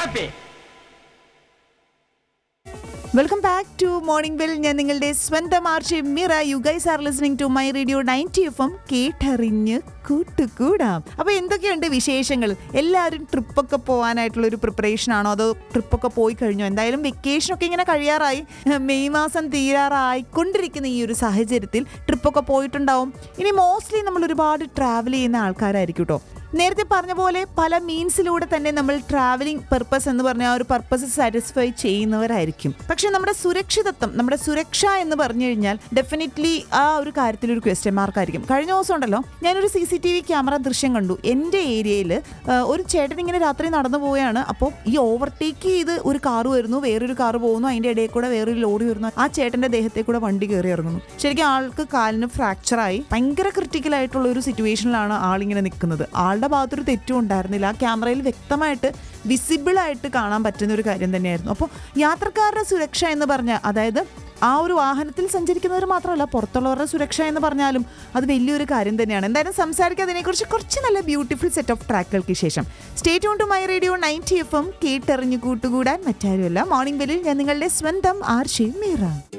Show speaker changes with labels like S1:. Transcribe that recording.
S1: happy.
S2: Welcome back to morning bell ഞാൻ നിങ്ങളുടെ സ്വന്തം R J Mira you guys are listening to my radio ninety F M കേട്ടറിഞ്ഞ് കൂട്ടുകൂടാം അപ്പൊ എന്തൊക്കെയുണ്ട് വിശേഷങ്ങൾ എല്ലാവരും ട്രിപ്പൊക്കെ പോകാനായിട്ടുള്ള ഒരു പ്രിപ്പറേഷൻ ആണോ അതോ ട്രിപ്പൊക്കെ പോയി കഴിഞ്ഞോ എന്തായാലും വെക്കേഷൻ ഒക്കെ ഇങ്ങനെ കഴിയാറായി മെയ് മാസം തീരാറായിക്കൊണ്ടിരിക്കുന്ന ഈ ഒരു സാഹചര്യത്തിൽ ട്രിപ്പൊക്കെ പോയിട്ടുണ്ടാവും ഇനി മോസ്റ്റ്ലി നമ്മൾ ഒരുപാട് ട്രാവൽ ചെയ്യുന്ന ആൾക്കാരായിരിക്കും കേട്ടോ നേരത്തെ പറഞ്ഞ പോലെ പല മീൻസിലൂടെ തന്നെ നമ്മൾ ട്രാവലിംഗ് പർപ്പസ് എന്ന് പറഞ്ഞ ആ ഒരു പർപ്പസ് സാറ്റിസ്ഫൈ ചെയ്യുന്നവരായിരിക്കും പക്ഷെ നമ്മുടെ സുരക്ഷിതത്വം നമ്മുടെ സുരക്ഷ എന്ന് പറഞ്ഞു കഴിഞ്ഞാൽ ഡെഫിനറ്റ്ലി ആ ഒരു കാര്യത്തിൽ ഒരു ക്വസ്റ്റ്യൻ മാർക്കായിരിക്കും കഴിഞ്ഞ ദിവസം ഉണ്ടല്ലോ ഞാനൊരു C C T V camera ദൃശ്യം കണ്ടു എൻ്റെ ഏരിയയിൽ ഒരു ചേട്ടൻ ഇങ്ങനെ രാത്രി നടന്നു പോവുകയാണ് അപ്പോൾ ഈ ഓവർടേക്ക് ചെയ്ത് ഒരു കാറ് വരുന്നു വേറൊരു കാറ് പോകുന്നു അതിൻ്റെ ഇടയിൽ കൂടെ വേറൊരു ലോറി വരുന്നു ആ ചേട്ടൻ്റെ ദേഹത്തെ കൂടെ വണ്ടി കയറി ഇറങ്ങുന്നു ശരിക്കും ആൾക്ക് കാലിന് ഫ്രാക്ചറായി ഭയങ്കര ക്രിട്ടിക്കൽ ആയിട്ടുള്ള ഒരു സിറ്റുവേഷനിലാണ് ആളിങ്ങനെ നിൽക്കുന്നത് ആളുടെ ഭാഗത്തൊരു തെറ്റും ഉണ്ടായിരുന്നില്ല ആ ക്യാമറയിൽ വ്യക്തമായിട്ട് വിസിബിൾ ആയിട്ട് കാണാൻ പറ്റുന്ന ഒരു കാര്യം തന്നെയായിരുന്നു അപ്പോൾ യാത്രക്കാരുടെ സുരക്ഷ എന്ന് പറഞ്ഞാൽ അതായത് ആ ഒരു വാഹനത്തിൽ സഞ്ചരിക്കുന്നവർ മാത്രമല്ല പുറത്തുള്ളവരുടെ സുരക്ഷ എന്ന് പറഞ്ഞാലും അത് വലിയൊരു കാര്യം തന്നെയാണ് എന്തായാലും സംസാരിക്കുക അതിനെക്കുറിച്ച് കുറച്ച് നല്ല ബ്യൂട്ടിഫുൾ സെറ്റ് ഓഫ് ട്രാക്കുകൾക്ക് ശേഷം സ്റ്റേറ്റ് ഓൺ to my radio ninety F M കേട്ടെറിഞ്ഞു കൂട്ടുകൂടാൻ മറ്റാരുമല്ല മോർണിംഗ് ബെല്ലിൽ ഞാൻ നിങ്ങളുടെ സ്വന്തം ആർഷി മീറ